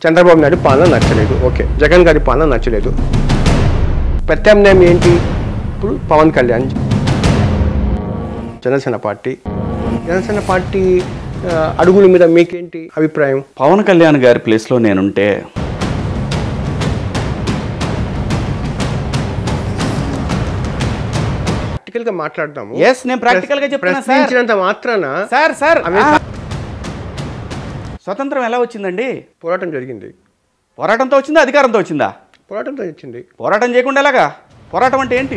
చంద్రబాబు నాయుడు పాలన నచ్చలేదు ఓకే జగన్ గారి పాలన నచ్చలేదు ప్రత్యామ్నాయం ఏంటి ఇప్పుడు పవన్ కళ్యాణ్ జనసేన పార్టీ జనసేన పార్టీ ఆ, అడుగుల మీద మీకేంటి అభిప్రాయం పవన్ కళ్యాణ్ గారి ప్లేస్లో నేనుంటే ప్రాక్టికల్గా మాట్లాడదాము Yes, నేను practical గా చెప్తున్నా, sir. ప్రశ్నించినంత మాత్రాన సార్ సార్ అవి- ఆ, స్వతంత్రం ఎలా వచ్చిందండి పోరాటం జరిగింది పోరాటంతో వచ్చిందా అధికారంతో వచ్చిందా పోరాటంతో వచ్చింది పోరాటం చేయకుండా ఎలాగా పోరాటం అంటే ఏంటి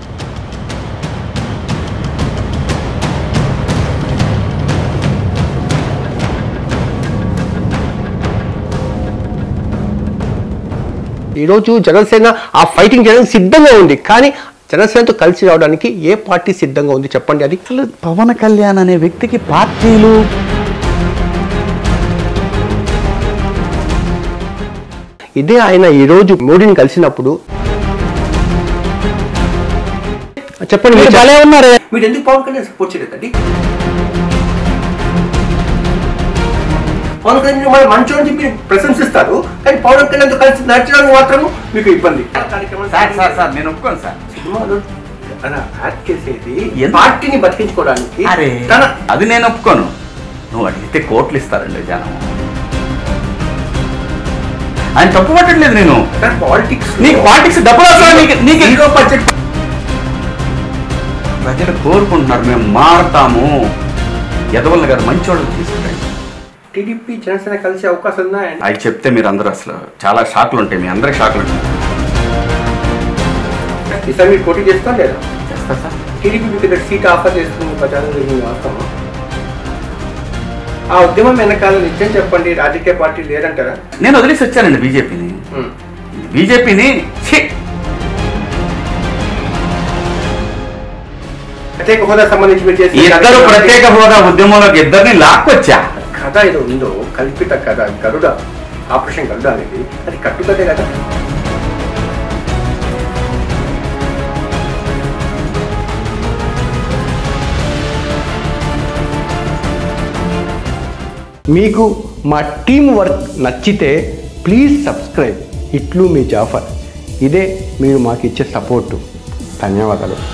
ఈరోజు జనసేన ఆ ఫైటింగ్ చేయడానికి సిద్ధంగా ఉంది కానీ జనసేనతో కలిసి రావడానికి ఏ పార్టీ సిద్ధంగా ఉంది చెప్పండి అది అసలు పవన్ కళ్యాణ్ అనే వ్యక్తికి పార్టీలు ఇదే ఆయన ఈరోజు మోడీని కలిసినప్పుడు చెప్పండి మీరు భలే ఉన్నారే మీరు ఎందుకు పవన్ కళ్యాణ్ సపోర్ట్ చేయలేదండి పవన్ కళ్యాణ్ మన మంచోని చెప్పి ప్రశంసిస్తారు కానీ పవన్ కళ్యాణ్ కలిసి నచ్చడానికి మాత్రం మీకు ఇబ్బంది సార్ సార్ సార్ నేను ఒప్పుకోను సార్ సినిమాలో తన యాక్ట్ చేసేది ఎందుకు? పార్టీని బతికించుకోవడానికి అరే తన అది నేను ఒప్పుకోను నువ్వు అడిగితే కోట్లు ఇస్తారండి జనం ఆయన తప్పు పట్టట్లేదు నేను తన పాలిటిక్స్ నీకు పాలిటిక్స్ డబ్బులు అవసరం నీకు నీకు హీరో బడ్జెట్ ప్రజలు కోరుకుంటున్నారు మేము మారతాము ఎదవల్ల గారు మంచోళ్ళని తీసుకురండి టీడీపీ జనసేన కలిసే అవకాశం ఉన్నాయండి అవి చెప్తే మీరు అందరూ అసలు చాలా షాక్లు ఉంటాయి మీ అందరికి షాక్లు ఉంటాయి ఈసారి మీరు పోటీ చేస్తాం లేదా చేస్తా సార్ టీడీపీ మీకు ఇక్కడ సీట్ ఆఫర్ చేస్తుంది ప్రచారం జరిగింది వాస్తవం ఆ ఉద్యమం వెనకాల నిజం చెప్పండి రాజకీయ పార్టీ లేదంటారా నేను వదిలేసి వచ్చానండి బీజేపీని బీజేపీని ప్రత్యేక హోదా సంబంధించి మీరు చేసిన ఇద్దరు ప్రత్యేక హోదా ఉద్యమంలోకి ఇద్దరిని లాక్కొచ్చా కథ ఏదో ఉందో కల్పిత కథ గరుడ ఆపరేషన్ గరుడ అనేది అది కట్టుకథే కదా మీకు మా టీం వర్క్ నచ్చితే ప్లీజ్ సబ్స్క్రైబ్ ఇట్లు మీ జాఫర్ ఇదే మీరు మాకు ఇచ్చే సపోర్టు ధన్యవాదాలు